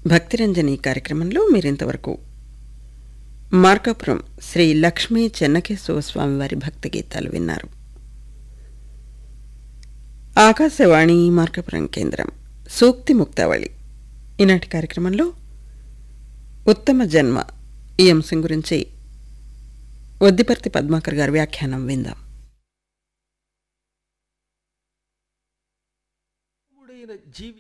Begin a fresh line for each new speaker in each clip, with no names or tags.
భక్తిరంజని కార్యక్రమంలో మీరింతవరకు మార్కాపురం శ్రీ లక్ష్మీ చెన్నకేశవ స్వామి వారి భక్తి గీతాలు విన్నారు ఆకాశవాణి మార్కాపురం కేంద్రం సూక్తి ముక్తావళి ఈనాటి కార్యక్రమంలో ఉత్తమ జన్మ ఈ అంశం గురించి వద్దిపర్తి పద్మాకర్ గారి వ్యాఖ్యానం విందాం
ఉత్తముడైన జీవి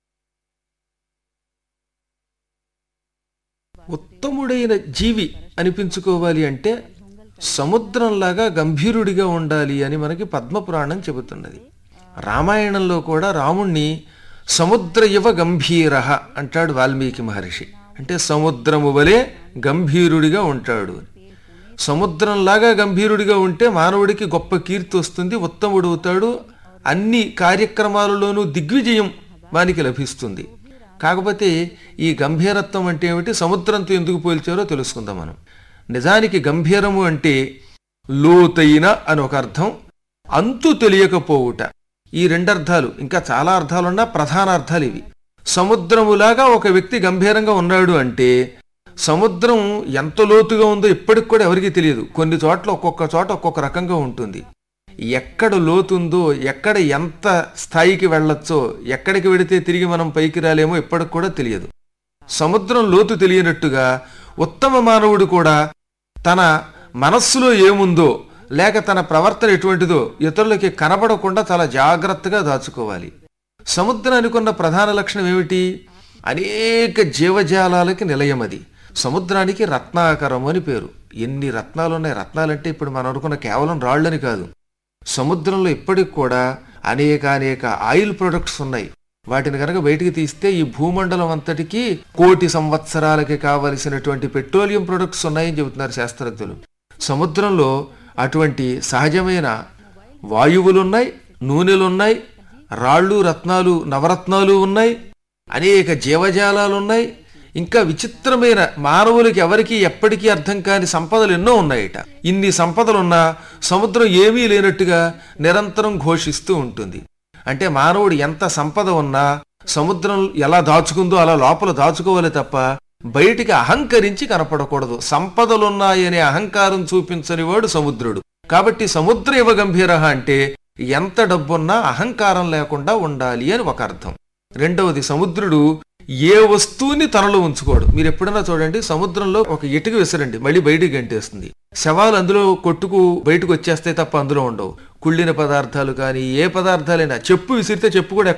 ఉత్తముడైన జీవి అనిపించుకోవాలి అంటే సముద్రంలాగా గంభీరుడిగా ఉండాలి అని మనకి పద్మపురాణం చెబుతున్నది రామాయణంలో కూడా రాముణ్ణి సముద్ర ఇవ గంభీర అంటాడు వాల్మీకి మహర్షి అంటే సముద్రము వలె గంభీరుడిగా ఉంటాడు అని సముద్రంలాగా గంభీరుడిగా ఉంటే మానవుడికి గొప్ప కీర్తి వస్తుంది ఉత్తముడు అవుతాడు అన్ని కార్యక్రమాలలోనూ దిగ్విజయం వానికి లభిస్తుంది కాకపోతే ఈ గంభీరత్వం అంటే ఏమిటి సముద్రంతో ఎందుకు పోల్చారో తెలుసుకుందాం మనం నిజానికి గంభీరము అంటే లోతైన అని ఒక అర్థం అంతు తెలియకపోవుట ఈ రెండు అర్థాలు ఇంకా చాలా అర్థాలున్నా ప్రధాన అర్థాలు ఇవి సముద్రములాగా ఒక వ్యక్తి గంభీరంగా ఉన్నాడు అంటే సముద్రం ఎంత లోతుగా ఉందో ఇప్పటికి కూడా ఎవరికీ తెలియదు కొన్ని చోట్ల ఒక్కొక్క చోట ఒక్కొక్క రకంగా ఉంటుంది ఎక్కడ లోతుందో ఎక్కడ ఎంత స్థాయికి వెళ్ళొచ్చో ఎక్కడికి వెడితే తిరిగి మనం పైకి రాలేమో ఇప్పటికి కూడా తెలియదు సముద్రం లోతు తెలియనట్టుగా ఉత్తమ మానవుడు కూడా తన మనస్సులో ఏముందో లేక తన ప్రవర్తన ఎటువంటిదో ఇతరులకి కనబడకుండా చాలా జాగ్రత్తగా దాచుకోవాలి సముద్రానికి ఉన్న ప్రధాన లక్షణం ఏమిటి అనేక జీవజాలాలకి నిలయం అది సముద్రానికి రత్నాకరం అని పేరు ఎన్ని రత్నాలు ఉన్నాయి రత్నాలంటే ఇప్పుడు మనం అనుకున్న కేవలం రాళ్ళని కాదు సముద్రంలో ఇప్పటికి కూడా అనేక అనేక ఆయిల్ ప్రొడక్ట్స్ ఉన్నాయి వాటిని కనుక బయటికి తీస్తే ఈ భూమండలం అంతటికి కోటి సంవత్సరాలకి కావలసినటువంటి పెట్రోలియం ప్రొడక్ట్స్ ఉన్నాయని చెబుతున్నారు శాస్త్రజ్ఞులు సముద్రంలో అటువంటి సహజమైన వాయువులున్నాయి నూనెలున్నాయి రాళ్ళు రత్నాలు నవరత్నాలు ఉన్నాయి అనేక జీవజాలాలు ఉన్నాయి ఇంకా విచిత్రమైన మానవులకి ఎవరికి ఎప్పటికీ అర్థం కాని సంపదలు ఎన్నో ఉన్నాయట ఇన్ని సంపదలున్నా సముద్రం ఏమీ లేనట్టుగా నిరంతరం ఘోషిస్తూ ఉంటుంది అంటే మానవుడు ఎంత సంపద ఉన్నా సముద్రం ఎలా దాచుకుందో అలా లోపల దాచుకోవాలి తప్ప బయటికి అహంకరించి కనపడకూడదు సంపదలున్నాయనే అహంకారం చూపించని వాడు సముద్రుడు కాబట్టి సముద్ర ఇవ గంభీర అంటే ఎంత డబ్బున్నా అహంకారం లేకుండా ఉండాలి అని ఒక అర్థం రెండవది సముద్రుడు ఏ వస్తువుని తనలో ఉంచుకోడు మీరు ఎప్పుడైనా చూడండి సముద్రంలో ఒక ఇటుక విసరండి మళ్ళీ బయటికి గంటేస్తుంది శవాలు అందులో కొట్టుకు బయటకు వచ్చేస్తే తప్ప అందులో ఉండవు కుళ్ళిన పదార్థాలు కానీ ఏ పదార్థాలైనా చెప్పు విసిరితే చెప్పు కూడా